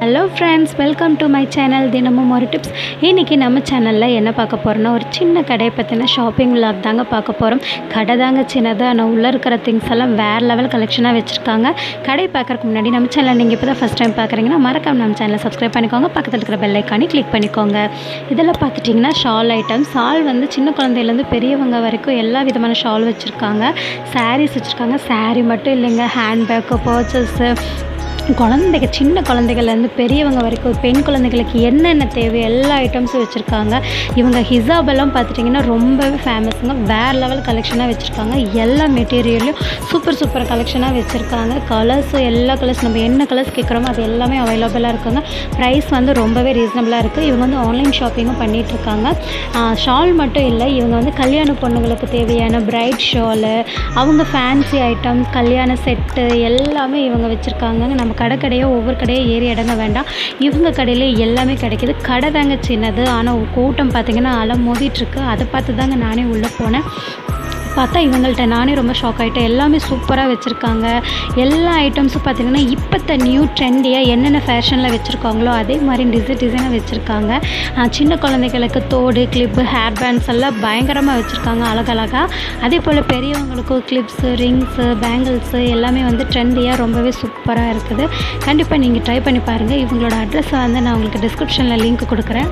hello friends welcome to my channel தினமும் ஒரு tips இன்றைக்கி நம்ம சேனலில் என்ன பார்க்க போகிறோன்னா ஒரு சின்ன கடையை பற்றின ஷாப்பிங் விளாக் தாங்க பார்க்க போகிறோம் கடை தாங்க சின்னது ஆனால் உள்ளே இருக்கிற திங்ஸ் எல்லாம் வேறு லெவல் கலெக்ஷனாக வச்சுருக்காங்க கடை பார்க்குறதுக்கு முன்னாடி நம்ம சேனல் நீங்கள் இப்போ தான் ஃபஸ்ட் டைம் பார்க்குறீங்கன்னா மறக்காம நம்ம சேனலை சப்ஸ்கிரைப் பண்ணிக்கோங்க பக்கத்தில் இருக்கிற பெல் ஐக்கானி கிளிக் பண்ணிக்கோங்க இதெல்லாம் பார்த்துட்டிங்கன்னா ஷால் ஐட்டம் ஷால் வந்து சின்ன குழந்தையிலேருந்து பெரியவங்க வரைக்கும் எல்லா விதமான ஷால் வச்சுருக்காங்க சாரீஸ் வச்சுருக்காங்க saree மட்டும் இல்லைங்க ஹேண்ட்பேக்கு பர்ச்சஸு குழந்தைங்க சின்ன குழந்தைகள்லேருந்து பெரியவங்க வரைக்கும் பெண் குழந்தைகளுக்கு என்னென்ன தேவை எல்லா ஐட்டம்ஸும் வச்சுருக்காங்க இவங்க ஹிசாப் எல்லாம் பார்த்துட்டிங்கன்னா ரொம்பவே ஃபேமஸுங்க வேறு லெவல் கலெக்ஷனாக வச்சுருக்காங்க எல்லா மெட்டீரியல்லையும் சூப்பர் சூப்பர் கலெக்ஷனாக வச்சுருக்காங்க கலர்ஸும் எல்லா கலர்ஸ் நம்ம என்ன கலர்ஸ் கேட்குறோமோ அது எல்லாமே அவைலபிளாக இருக்குங்க ப்ரைஸ் வந்து ரொம்பவே ரீசனபிளாக இருக்குது இவங்க வந்து ஆன்லைன் ஷாப்பிங்கும் பண்ணிகிட்ருக்காங்க ஷால் மட்டும் இல்லை இவங்க வந்து கல்யாண பொண்ணுங்களுக்கு தேவையான பிரைட் ஷாலு அவங்க ஃபேன்சி ஐட்டம் கல்யாண செட்டு எல்லாமே இவங்க வச்சுருக்காங்க நம்ம கடை கடையோ ஒவ்வொரு கடையோ ஏறி இடங்க வேண்டாம் இவங்க கடையில எல்லாமே கிடைக்கிது கடை தாங்க சின்னது ஆனால் கூட்டம் பார்த்தீங்கன்னா அலை மோதிட்டுருக்கு அதை பார்த்து தாங்க நானே உள்ளே போனேன் பார்த்தா இவங்கள்ட்ட நானே ரொம்ப ஷாக் ஆகிட்டேன் எல்லாமே சூப்பராக வச்சுருக்காங்க எல்லா ஐட்டம்ஸும் பார்த்திங்கன்னா இப்போத்த நியூ ட்ரெண்டியாக என்னென்ன ஃபேஷனில் வச்சுருக்காங்களோ அதே மாதிரி டிசைன் டிசைனாக வச்சுருக்காங்க சின்ன குழந்தைகளுக்கு தோடு கிளிப்பு ஹேர் பேண்ட்ஸ் எல்லாம் பயங்கரமாக வச்சுருக்காங்க அழகழகாக அதே போல் பெரியவங்களுக்கும் கிளிப்ஸு ரிங்ஸு பேங்கிள்ஸு எல்லாமே வந்து ட்ரெண்டியாக ரொம்பவே சூப்பராக இருக்குது கண்டிப்பாக நீங்கள் ட்ரை பண்ணி பாருங்கள் இவங்களோட அட்ரஸை வந்து நான் உங்களுக்கு டிஸ்கிரிப்ஷனில் லிங்க் கொடுக்குறேன்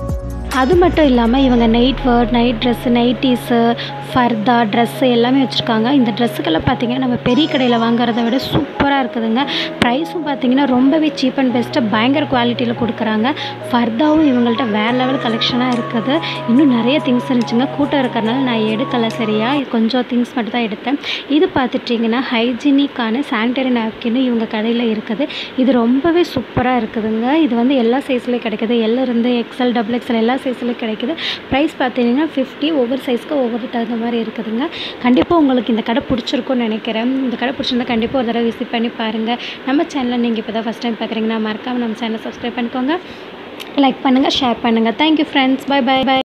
அது மட்டும் இல்லாமல் இவங்க night wear night dress nighties ஃபர்தா ட்ரெஸ்ஸு எல்லாமே வச்சுருக்காங்க இந்த ட்ரெஸ்ஸுக்கெல்லாம் பார்த்தீங்கன்னா நம்ம பெரிய கடையில் வாங்குறத விட சூப்பராக இருக்குதுங்க ப்ரைஸும் பார்த்தீங்கன்னா ரொம்பவே சீப் அண்ட் பெஸ்ட்டாக பயங்கர குவாலிட்டியில் கொடுக்குறாங்க ஃபர்தாவும் இவங்கள்ட்ட வேறு லெவல் கலெக்ஷனாக இருக்குது இன்னும் நிறைய திங்ஸ் இருந்துச்சுங்க கூட்டம் இருக்கிறனால நான் எடுக்கலை சரியா கொஞ்சம் திங்ஸ் மட்டும் தான் எடுத்தேன் இது பார்த்துட்டிங்கன்னா ஹைஜீனிக்கான சானிடரி நாப்கின் இவங்க கடையில் இருக்குது இது ரொம்பவே சூப்பராக இருக்குதுங்க இது வந்து எல்லா சைஸ்லேயும் கிடைக்குது எல்ல இருந்து எக்ஸல் டபுள் எக்ஸல் எல்லா சைஸ்லையும் கிடைக்குது ப்ரைஸ் பார்த்தீங்கன்னா ஃபிஃப்டி ஒவ்வொரு சைஸ்க்கு ஒவ்வொரு தகுந்த மாதிரி இருக்குதுங்க கண்டிப்பாக உங்களுக்கு இந்த கடை பிடிச்சிருக்கும்னு நினைக்கிறேன் இந்த கடை பிடிச்சிருந்தா கண்டிப்பாக ஒரு தடவை விசிட் பண்ணி பாருங்கள் நம்ம சேனலை நீங்கள் இப்போ தான் ஃபஸ்ட் டைம் பார்க்குறீங்கன்னா மறக்காமல் நம்ம சேனலை சப்ஸ்கிரைப் பண்ணிக்கோங்க லைக் பண்ணுங்கள் ஷேர் பண்ணுங்கள் thank you friends bye bye by